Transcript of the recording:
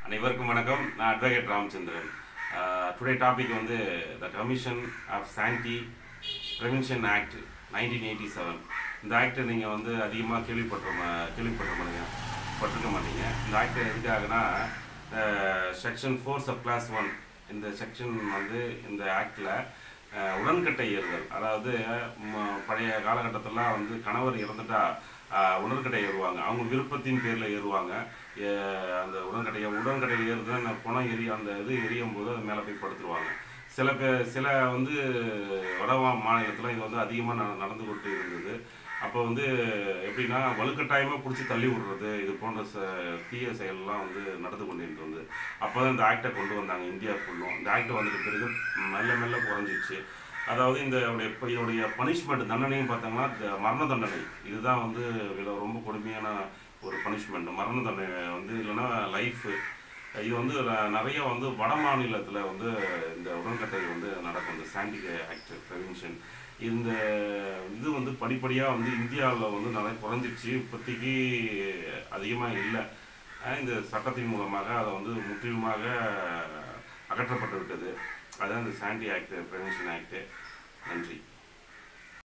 அனைவருக்கும் வணக்கம் நான் அட்வொகேட் ராமச்சந்திரன் டுடே டாபிக் வந்து the commission of Sati prevention act nineteen eighty seven இந்த ஆக்டை நீங்கள் வந்து அதிகமாக கேள்விப்பட்ட மா- கேள்விப்பட்ட மாட்டீங்க பட்டிருக்க மாட்டீங்க இந்த ஆக்ட் எதுக்காகனா section four sub clause one இந்த செக்ஷன் வந்து இந்த ஆக்டில் உடன்கட்டை ஏறுதல் அதாவது ம- பழைய காலகட்டத்திலலாம் வந்து கணவர் இறந்துட்டா ஆஹ், உடன்கட்டை ஏறுவாங்க அவங்க விருப்பத்தின் பேரில் ஏறுவாங்க ஏ- அந்த உடன்கட்டையை உடன்கட்டையில் ஏறுதுன்னா அந்த பணம் எரி அந்த இது எரியும் போது அது மேலே போய் படுத்துருவாங்க சில பேர் சில வந்து வட மா- மாநிலத்துல இது வந்து அதிகமாக ந நடந்து கொண்டு இருந்தது அப்போ வந்து எப்படின்னா வலுக்கட்டாயமாக பிடிச்சி தள்ளி விடுறது இது போன்ற ச தீய செயல்லாம் வந்து நடந்து கொண்டு இருந்தது அப்போ தான் இந்த ஆக்டை கொண்டு வந்தாங்க இந்தியா ஃபுல்லும் இந்த ஆக்ட் வந்துட்ட பிறகு மெல்ல மெல்ல குறைஞ்சிச்சு அதாவது இந்த உடைய இப்ப இதோடைய பனிஷ்மெண்ட் தண்டனையும் பார்த்தாங்கன்னா இந்த மரண தண்டனை இதுதான் வந்து இதுல ரொம்ப கொடுமையான ஒரு பனிஷ்மெண்ட் மரண தண்டனை வந்து இல்லைன்னா லைஃப் இது வந்து ந- நிறைய வந்து வட மாநிலத்தில் வந்து இந்த உடன்கட்டை வந்து நடக்கும் இந்த சாண்டிக் ஆக்ட் ப்ரிவென்ஷன் இந்த இது வந்து படிப்படியாக வந்து இந்தியாவில் வந்து நிறைய குறைஞ்சிருச்சு இப்போதைக்கு அதிகமாக இல்லை அஹ் இந்த சட்டத்தின் மூலமாக அதை வந்து முற்றிலுமாக அகற்றப்பட்டு விட்டது அதுதான் இந்த சாண்டி ஆக்ட் ப்ரிவென்ஷன் ஆக்ட் நன்றி